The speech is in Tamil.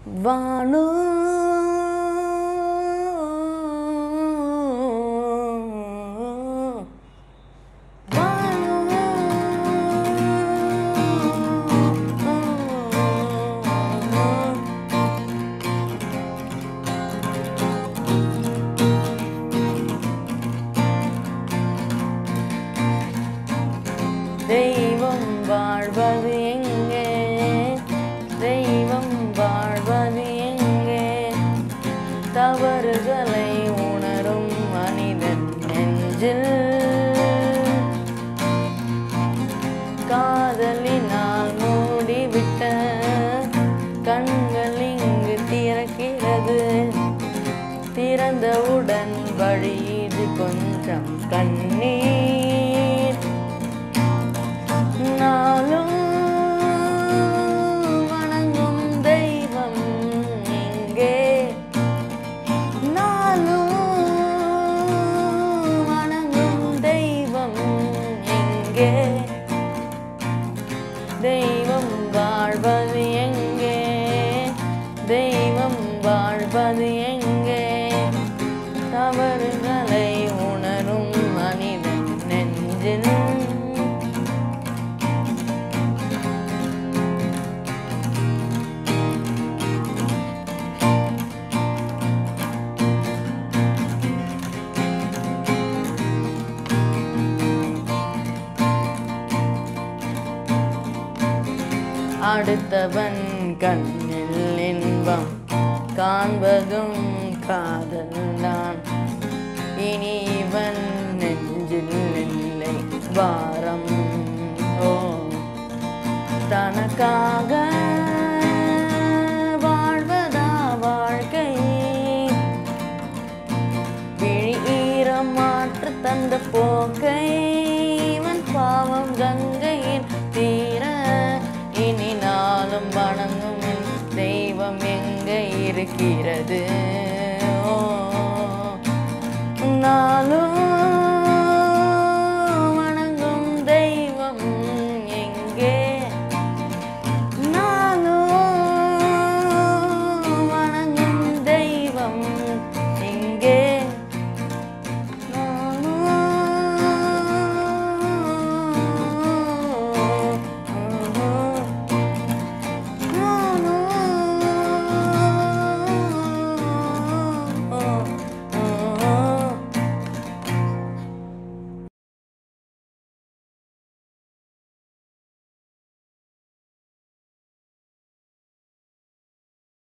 வானு தெய்வம் வாழ்வது எங்கே தெய்வம் வாழ்வது எங்கே தவறுகளை உணரும் மனிதன் நெஞ்சில் காதலினால் மூடிவிட்ட கண்கள் இங்கு திறக்கிறது திறந்தவுடன் வழியுது கொஞ்சம் கண்ணீர் நாளும் வணங்கும் தெய்வம் எங்கே நாளும் வணங்கும் தெய்வம் எங்கே தெய்வம் வாழ்வது எங்கே தெய்வம் வாழ்வது எங்கே தவறுகளை உணரும் மனிதன் நெஞ்சில் அடுத்தவன் கண்ணில் இன்பம் காண்பதும் காதல் தான் இனி இவன் நெஞ்சில் இல்லை வாரம் ஓ தனக்காக வாழ்வதா வாழ்க்கை விழி ஈரம் மாற்று தந்த போக்கை இவன் பாவம் கங்கையின் தீர இனி நாளும் வணங்கும் என் தெய்வம் எங்க இருக்கிறது